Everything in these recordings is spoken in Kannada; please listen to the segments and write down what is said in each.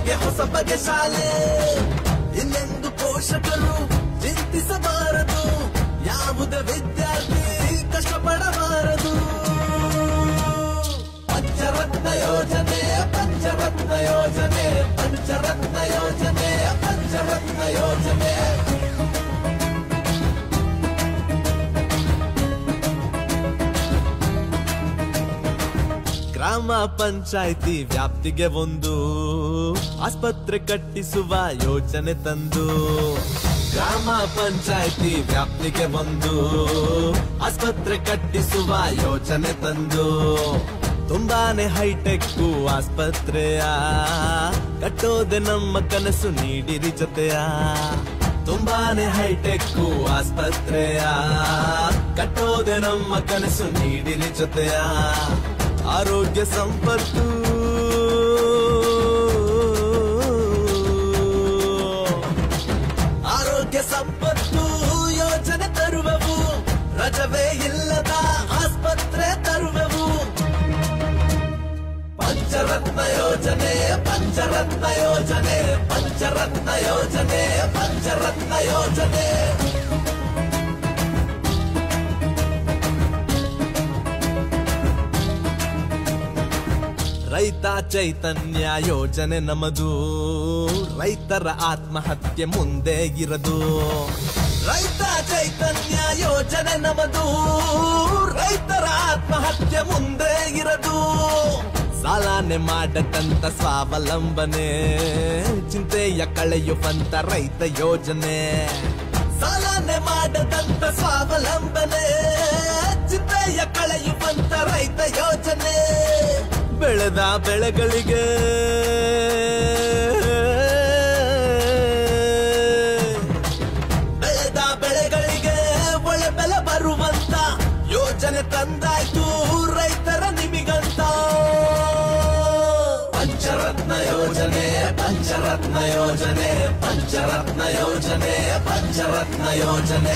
ನಮಗೆ ಹೊಸ ಬಗೆ ಶಾಲೆ ಇನ್ನೆಂದು ಪೋಷಕರು ಚಿಂತಿಸಬಾರದು ಯಾವುದೇ ವಿದ್ಯಾರ್ಥಿ ಕಷ್ಟಪಡಬಾರದು ಪಂಚರತ್ನ ಯೋಜನೆ ಪಂಚರತ್ನ ಯೋಜನೆ ಪಂಚರತ್ನ ಯೋಜನೆ ಪಂಚರತ್ನ ಯೋಜನೆ ಗ್ರಾಮ ಪಂಚಾಯಿತಿ ವ್ಯಾಪ್ತಿಗೆ ಒಂದು ಆಸ್ಪತ್ರೆ ಕಟ್ಟಿಸುವ ಯೋಜನೆ ತಂದು ಗ್ರಾಮ ಪಂಚಾಯಿತಿ ವ್ಯಾಪ್ತಿಗೆ ಒಂದು ಆಸ್ಪತ್ರೆ ಕಟ್ಟಿಸುವ ಯೋಜನೆ ತಂದು ತುಂಬಾನೇ ಹೈಟೆಕ್ ಆಸ್ಪತ್ರೆಯ ಕಟ್ಟೋದೆ ನಮ್ಮ ಕನಸು ನೀಡಿರಿ ಜೊತೆಯ ತುಂಬಾನೇ ಹೈಟೆಕ್ ಆಸ್ಪತ್ರೆಯ ಕಟ್ಟೋದೆ ನಮ್ಮ ಕನಸು ನೀಡಿರಿ ಜೊತೆಯ ಆರೋಗ್ಯ ಸಂಪತ್ತು ಆರೋಗ್ಯ ಸಂಪತ್ತು ಯೋಜನೆ ತರುವೆವು ರಜವೇ ಇಲ್ಲದ ಆಸ್ಪತ್ರೆ ತರುವೆವು ಪಂಚರತ್ನ ಯೋಜನೆ ಪಂಚರತ್ನ ಯೋಜನೆ ಪಂಚರತ್ನ ಯೋಜನೆ ಪಂಚರತ್ನ ಯೋಜನೆ ರೈತ ಚೈತನ್ಯ ಯೋಜನೆ ನಮದು ರೈತರ ಆತ್ಮಹತ್ಯೆ ಮುಂದೆ ಇರದು ರೈತ ಚೈತನ್ಯ ಯೋಜನೆ ನಮದು ರೈತರ ಆತ್ಮಹತ್ಯೆ ಮುಂದೆ ಇರದು ಸಾಲಾನೆ ಮಾಡದಂತ ಸ್ವಾವಲಂಬನೆ ಚಿಂತೆಯ ಕಳೆಯುವಂತ ರೈತ ಯೋಜನೆ ಸಾಲಾನೆ ಮಾಡದಂತ ಸ್ವಾವಲಂಬನೆ ಚಿಂತೆಯ ಕಳೆಯುವಂತ ರೈತ ಯೋಜನೆ ಬೆಳೆದ ಬೆಳೆಗಳಿಗೆ ಬೆಳೆದ ಬೆಳೆಗಳಿಗೆ ಒಳ್ಳೆ ಬೆಲೆ ಬರುವಂತ ಯೋಜನೆ ತಂದಾಯ್ತು ರೈತರ ನಿಮಿಗಂತ ಪಂಚರತ್ನ ಯೋಜನೆ ಪಂಚರತ್ನ ಯೋಜನೆ ಪಂಚರತ್ನ ಯೋಜನೆ ಪಂಚರತ್ನ ಯೋಜನೆ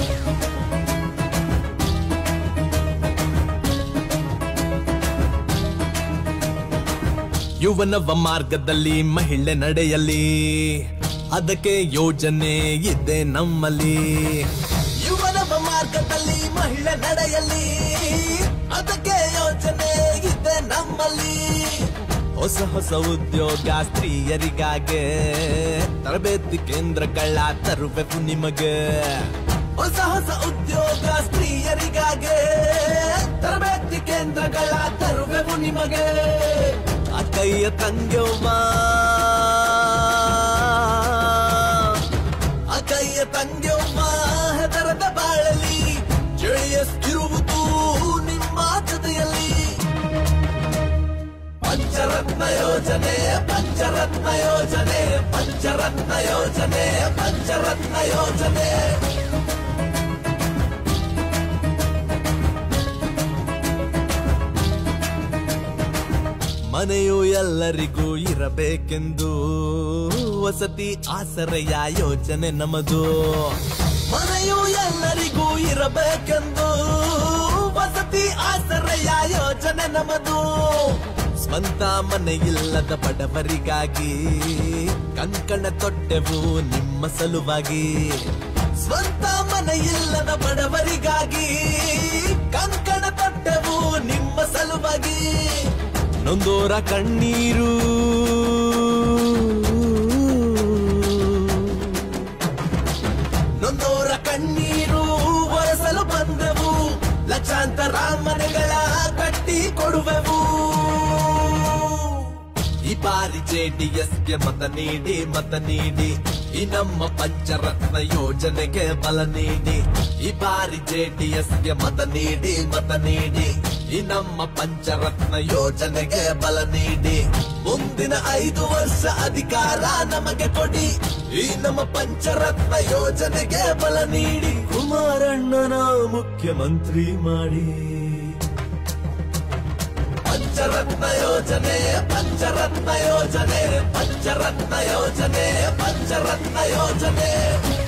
ಯುವನವ ಮಾರ್ಗದಲ್ಲಿ ಮಹಿಳೆ ನಡೆಯಲಿ ಅದಕ್ಕೆ ಯೋಜನೆ ಇದೆ ನಮ್ಮಲ್ಲಿ ಯುವನವ ಮಾರ್ಗದಲ್ಲಿ ಮಹಿಳೆ ನಡೆಯಲಿ ಅದಕ್ಕೆ ಯೋಜನೆ ಇದೆ ನಮ್ಮಲ್ಲಿ ಹೊಸ ಹೊಸ ಉದ್ಯೋಗ ಸ್ತ್ರೀಯರಿಗಾಗೆ ತರಬೇತಿ ಕೇಂದ್ರಗಳ ತರುವೆವು ನಿಮಗೆ ಹೊಸ ಹೊಸ ಉದ್ಯೋಗ ಸ್ತ್ರೀಯರಿಗಾಗೆ ತರಬೇತಿ ಕೇಂದ್ರಗಳ ತರುವೆವು ನಿಮಗೆ ಅಕ್ಕಯ್ಯ ತಂಗ್ಯವ್ವ ಅಕ್ಕಯ್ಯ ತಂಗ್ಯವ್ವ ಹೆದರದ ಬಾಳಲಿ ಜೆಡಿಎಸ್ ಇರುವುದು ನಿಮ್ಮ ಜೊತೆಯಲ್ಲಿ ಪಂಚರತ್ನ ಯೋಜನೆ ಪಂಚರತ್ನ ಯೋಜನೆ ಪಂಚರತ್ನ ಯೋಜನೆ ಪಂಚರತ್ನ ಯೋಜನೆ ಮನೆಯು ಎಲ್ಲರಿಗೂ ಇರಬೇಕೆಂದು ವಸತಿ ಆಸರೆಯ ಯೋಜನೆ ನಮದು ಮನೆಯು ಎಲ್ಲರಿಗೂ ಇರಬೇಕೆಂದು ವಸತಿ ಆಸರೆಯ ಯೋಜನೆ ನಮದು ಸ್ವಂತ ಮನೆ ಇಲ್ಲದ ಬಡವರಿಗಾಗಿ ಕಂಕಣ ತೊಟ್ಟೆವು ನಿಮ್ಮ ಸಲುವಾಗಿ ಸ್ವಂತ ಮನೆ ಇಲ್ಲದ ಬಡವರಿಗಾಗಿ ಕಂಕಣ ತೊಟ್ಟೆವು ನಿಮ್ಮ ಸಲುವಾಗಿ ನೊಂದೋರ ಕಣ್ಣೀರು ನೊಂದೋರ ಕಣ್ಣೀರು ಒರೆಸಲು ಬಂದೆವು ಲಕ್ಷಾಂತರ ಮನೆಗಳ ಕಟ್ಟಿ ಕೊಡುವೆವು ಈ ಬಾರಿ ಜೆಡಿಎಸ್ಗೆ ಮತ ನೀಡಿ ಮತ ನೀಡಿ ಈ ನಮ್ಮ ಪಂಚರತ್ನ ಯೋಜನೆಗೆ ಬಲ ನೀಡಿ ಈ ಬಾರಿ ಜೆಡಿಎಸ್ಗೆ ಮತ ನೀಡಿ ಮತ ನೀಡಿ ಈ ನಮ್ಮ ಪಂಚರತ್ನ ಯೋಜನೆಗೆ ಬಲ ನೀಡಿ ಮುಂದಿನ ಐದು ವರ್ಷ ಅಧಿಕಾರ ನಮಗೆ ಕೊಡಿ ಈ ನಮ್ಮ ಪಂಚರತ್ನ ಯೋಜನೆಗೆ ಬಲ ನೀಡಿ ಕುಮಾರಣ್ಣನ ಮುಖ್ಯಮಂತ್ರಿ ಮಾಡಿ ಪಂಚರತ್ನ ಯೋಜನೆ ಪಂಚರತ್ನ ಯೋಜನೆ ಪಂಚರತ್ನ ಯೋಜನೆ ಪಂಚರತ್ನ ಯೋಜನೆ